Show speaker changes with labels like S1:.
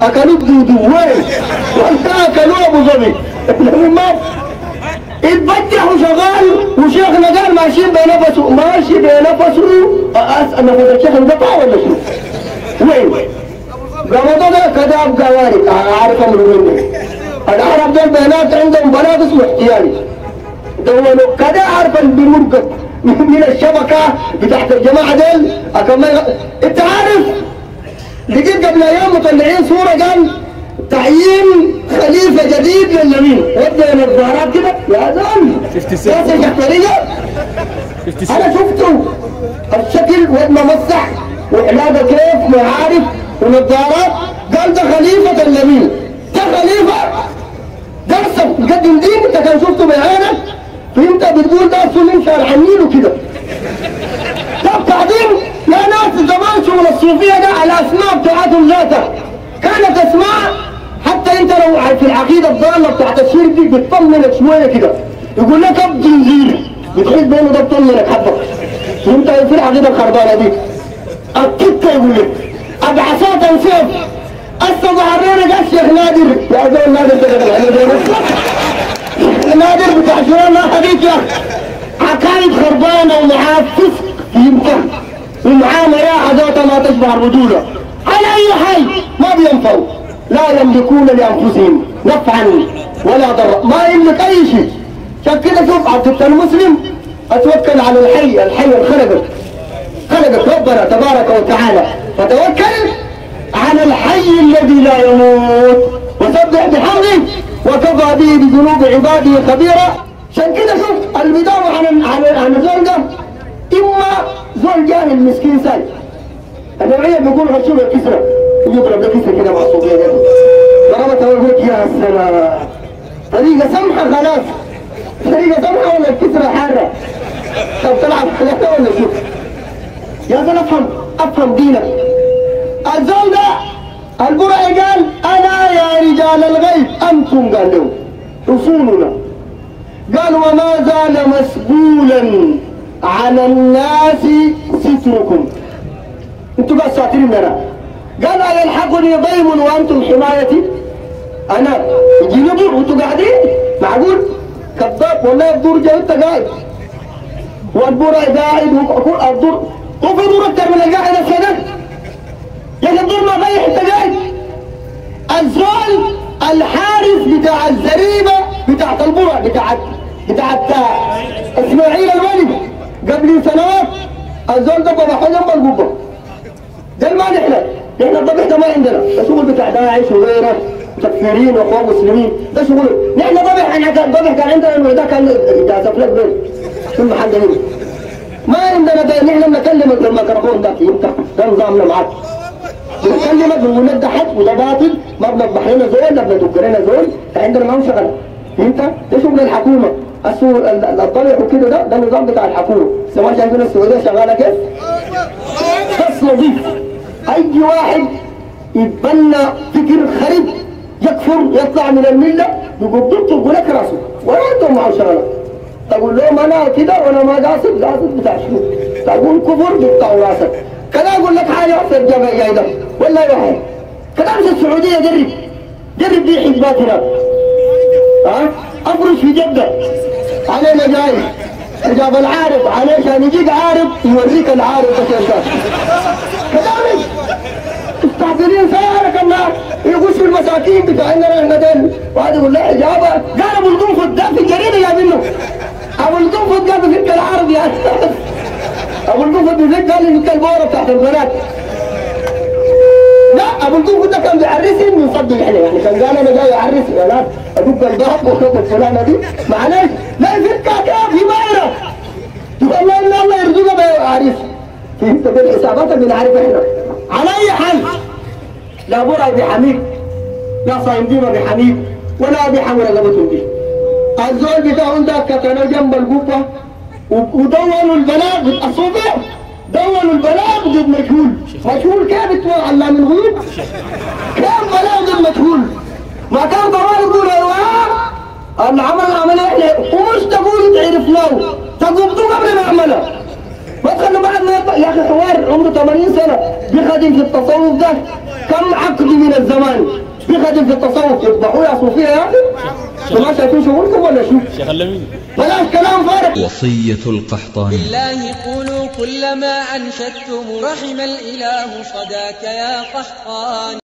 S1: اكلوا بدودو وين وانت اكلوا ابو ظبي ما اتبجح وشغال وشيخنا قال ماشيين بنفسه ماشي بنفسه اسال نفس الشيخ انقطع ولا شو؟ وين؟ رمضان كذاب قوارب عارف امره مني العرب دول بنات عندهم بنات اسمه احتيالي دولوا كذا عارف بمرقب من الشبكه بتاعت الجماعه دول أكمل انت عارف لقيت قبل ايام مطلعين صوره قال تعيين خليفه جديد لليمين ودي نظارات كده يا زلمه
S2: 57.
S1: يا الجحفريه انا شفته الشكل والممسح وعلاقه كيف وعارف ونظارات قال ده خليفه اليمين ده خليفه درسك مقدم دين انت كان شفته بعينك فانت بتقول ده اصل يمشي على النيل وكده طب بعدين يا ناس زمان شغل الصوفيه ده على اسماء بتاعتهم ذاتها كانت اسماء حتى انت لو في العقيده الضاله بتاعت الشرك دي بتطمنك شويه كده يقول لك اب جنزير بتحس بانه ده بطمنك حبه انت في العقيده الخربانه دي التكه يقول لك ابعثات سيف هسه ظهر لنا قال الشيخ نادر يا زول نادر ده نادر بتاع شلون ما حديث يا عقايد خربانه ومعاه فسق يمكن ومعاه مياحة ذات ما تشبه الرجولة على أي حال ما بينفعوا لا يملكون لأنفسهم نفعا ولا ضرا ما يملك أي شيء عشان كده شوف عبد المسلم أتوكل على الحي الحي الخلقك خلقك ربنا تبارك وتعالى فتوكل على الحي الذي لا يموت وسبح بحمده وكفى به بذنوب عباده خبيرا عشان كده شوف البداية عن عن عن الزول ده اما زول جاهل مسكين ساي النوعية بيقول غشوم الكسرة يضرب له كسرة كده مع الصوفية كده ضربت اول يقول يا سلام طريقة سمحة خلاص طريقة سمحة ولا الكسرة حارة طب تلعب ثلاثة ولا شوف يا زول افهم افهم دينك الزول ده البرعي قال انا يا رجال الغيب انتم قال له رسولنا قال وما زال مسبولا على الناس ستركم انتم بس ساترين لنا قال يلحقني ضيم وانتم حمايتي انا يجيني دور وانتم قاعدين معقول كذاب والله الدور جاي انت قاعد والبرع قاعد وكل الدور وفي دور اكثر من القاعد كده يعني الدور ما غير انت قاعد الزول الحارس بتاع الزريبه بتاعت البرع بتاعت بتاعت اسماعيل الولي قبل سنوات الزول ده ذبحه جنب القبه ده ما نحن نحن الذبح ده ما عندنا ده شغل بتاع داعش وغيره تكفيرين واخوان مسلمين ده شغل نحن ذبح احنا كان الذبح كان عندنا انه ده كان جاسف لك بين في المحل ده هنا. ما عندنا ده نحن بنكلمك بالميكروفون ده يفتح ده نظامنا معاك بنكلمك بنقول لك ده حق وده باطل ما بنذبح لنا زول لا بندق لنا زول فعندنا ما هو شغل فهمت؟ ده شغل الحكومه السوق الضلع وكده ده ده النظام بتاع الحكومه سواء شايفين السعوديه شغاله كيف؟ بس نظيف اي واحد يتبنى فكر خرب يكفر يطلع من المله يقول تقول لك راسه ولا عندهم معه شغله تقول لهم انا كده وانا ما قاصد قاصد بتاع شنو تقول كفر بيقطعوا راسك كذا اقول لك حاجه في الجبهه جاي ده ولا واحد كذا مش السعوديه جرب جرب دي حزبات هناك ها افرش في جده علينا جاي جاب العارف علشان يجيك عارف يوريك العارف بس انت كذلك مستعجلين سيارك النار يغشوا المساكين بتوعنا احنا دول وهذا يقول له اجابه قال ابو القنفذ ده في الجريده يا منه ابو القنفذ قال بفك العرب يا استاذ ابو القنفذ بفك قال لي فك البوره بتاعت البنات لا ابو القنفذ ده كان بيعرسني ويصدق عليه يعني كان قال انا جاي اعرس يا ناس ادق الباب واخد الفلانه دي معلش لا يفكها كيف في بايره تقول لا الا الله يرزقها بعريس فهمت بالحسابات اللي نعرف احنا على اي حال لا برع بحميد لا صايم ديما بحميد ولا بحمل رقبتهم به الزول بتاعهم ده كتنوا جنب القبه ودونوا البلاغ الصوفيه دونوا البلاغ ضد مجهول مجهول كيف يتوى علام الغيوب كيف بلاغ ضد مجهول ما كان ضروري يقول ايوه العمل العمليه احنا ومش تقول تعرف له تقبضوا قبل ما يعملها ما تخلوا بعد ما يطلع يا اخي حوار عمره 80 سنه بيخدم في التصوف ده كم عقد من الزمان بيخدم في التصوف يذبحوه يا صوفيه يا اخي انتوا ما شايفين شغلكم ولا شو؟
S2: شيخ اللمين
S1: بلاش كلام فارغ
S3: وصية القحطاني
S4: بالله قولوا كل ما أنشدتم رحم الإله صداك يا قحطان